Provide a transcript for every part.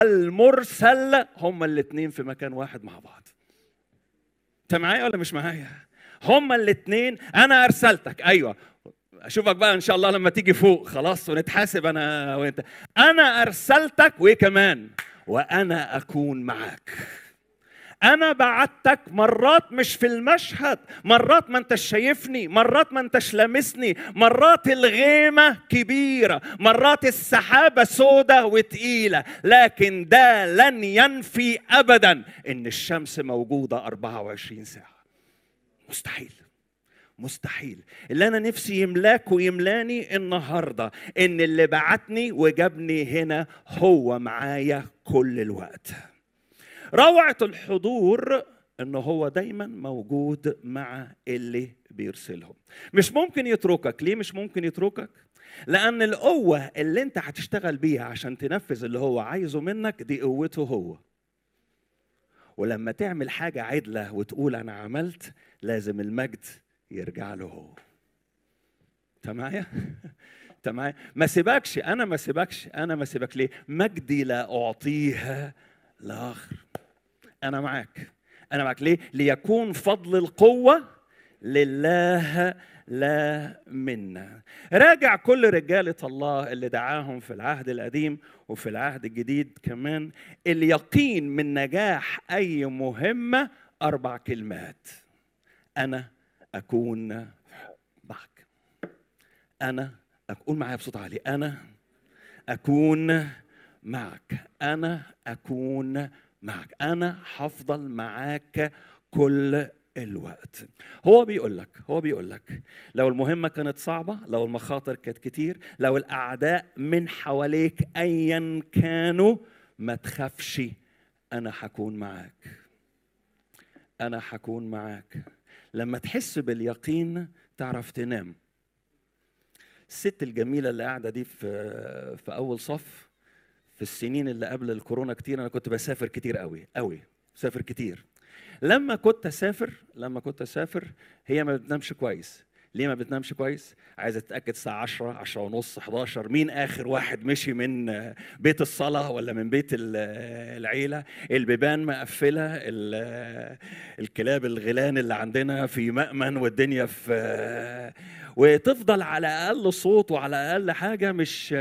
المرسل هما الاثنين في مكان واحد مع بعض انت معايا ولا مش معايا هما الاثنين انا ارسلتك ايوه اشوفك بقى ان شاء الله لما تيجي فوق خلاص ونتحاسب انا وانت انا ارسلتك وايه كمان وانا اكون معاك انا بعتك مرات مش في المشهد مرات ما انتش شايفني مرات ما انتش لامسني مرات الغيمة كبيرة مرات السحابة سودة وتقيلة لكن ده لن ينفي أبدا إن الشمس موجودة 24 ساعة مستحيل مستحيل اللي انا نفسي يملاك ويملاني النهارده ان اللي بعتني وجابني هنا هو معايا كل الوقت روعه الحضور ان هو دايما موجود مع اللي بيرسلهم مش ممكن يتركك ليه مش ممكن يتركك لان القوه اللي انت هتشتغل بيها عشان تنفذ اللي هو عايزه منك دي قوته هو ولما تعمل حاجه عدله وتقول انا عملت لازم المجد يرجع له هو انت معايا انت معايا ما سيبكش انا ما سيبكش انا ما سيبك ليه مجدي لا اعطيها لاخر انا معاك انا معاك ليه ليكون فضل القوه لله لا منا راجع كل رجالة الله اللي دعاهم في العهد القديم وفي العهد الجديد كمان اليقين من نجاح أي مهمة أربع كلمات أنا أكون معك أنا أقول معايا بصوت عالي أنا أكون معك أنا أكون معك أنا هفضل معاك كل الوقت هو بيقول لك هو بيقول لك لو المهمة كانت صعبة لو المخاطر كانت كتير لو الأعداء من حواليك أيا كانوا ما تخافش أنا هكون معاك أنا هكون معاك لما تحس باليقين تعرف تنام الست الجميلة اللي قاعدة دي في في أول صف في السنين اللي قبل الكورونا كتير أنا كنت بسافر كتير قوي قوي بسافر كتير لما كنت أسافر لما كنت أسافر هي ما بتنامش كويس ليه ما بتنامش كويس؟ عايزه تتاكد الساعه 10 10 ونص 11 مين اخر واحد مشي من بيت الصلاه ولا من بيت العيله البيبان مقفله الكلاب الغيلان اللي عندنا في مأمن والدنيا في وتفضل على اقل صوت وعلى اقل حاجه مش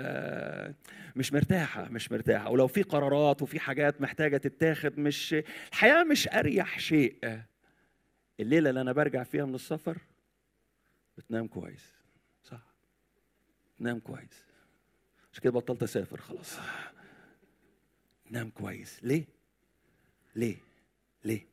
مش مرتاحه مش مرتاحه ولو في قرارات وفي حاجات محتاجه تتاخد مش الحياه مش اريح شيء الليله اللي انا برجع فيها من السفر بتنام كويس صح نام كويس مش كده بطلت اسافر خلاص نام كويس ليه ليه ليه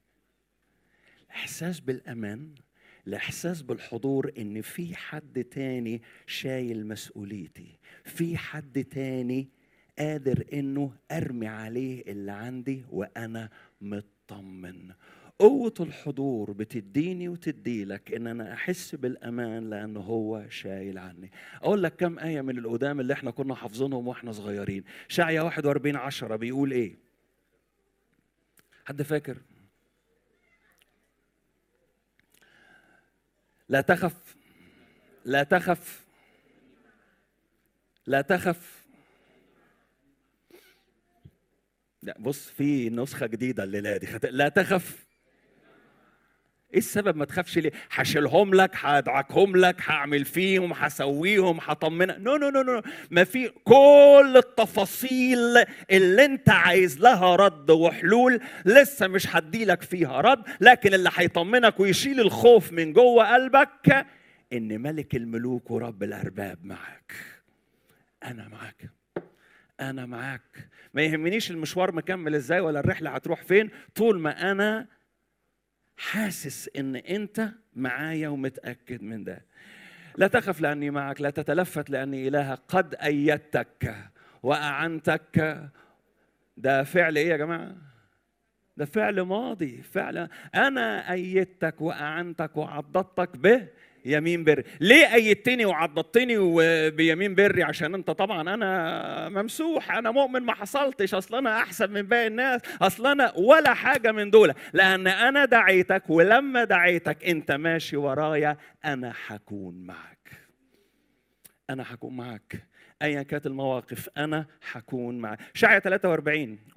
الاحساس بالامان الاحساس بالحضور ان في حد تاني شايل مسؤوليتي في حد تاني قادر انه ارمي عليه اللي عندي وانا مطمن قوة الحضور بتديني وتديلك ان انا احس بالامان لان هو شايل عني. اقول لك كم آية من القدام اللي احنا كنا حافظينهم واحنا صغيرين. شعيا 41 10 بيقول ايه؟ حد فاكر؟ لا تخف لا تخف لا تخف لا بص في نسخة جديدة الليلة دي لا تخف ايه السبب ما تخافش ليه؟ هشيلهم لك هدعكهم لك هعمل فيهم هسويهم هطمنك نو نو نو نو ما في كل التفاصيل اللي انت عايز لها رد وحلول لسه مش هديلك فيها رد لكن اللي هيطمنك ويشيل الخوف من جوه قلبك ان ملك الملوك ورب الارباب معاك انا معاك انا معاك ما يهمنيش المشوار مكمل ازاي ولا الرحله هتروح فين طول ما انا حاسس ان انت معايا ومتاكد من ده لا تخف لاني معك لا تتلفت لاني الهك قد ايدتك واعنتك ده فعل ايه يا جماعه ده فعل ماضي فعل انا ايدتك واعنتك وعضدتك به يمين بري ليه ايدتني وعضدتني بيمين بري عشان انت طبعا انا ممسوح انا مؤمن ما حصلتش اصل انا احسن من باقي الناس اصل انا ولا حاجه من دول لان انا دعيتك ولما دعيتك انت ماشي ورايا انا هكون معك انا هكون معك ايا كانت المواقف انا حكون معك شعيا 43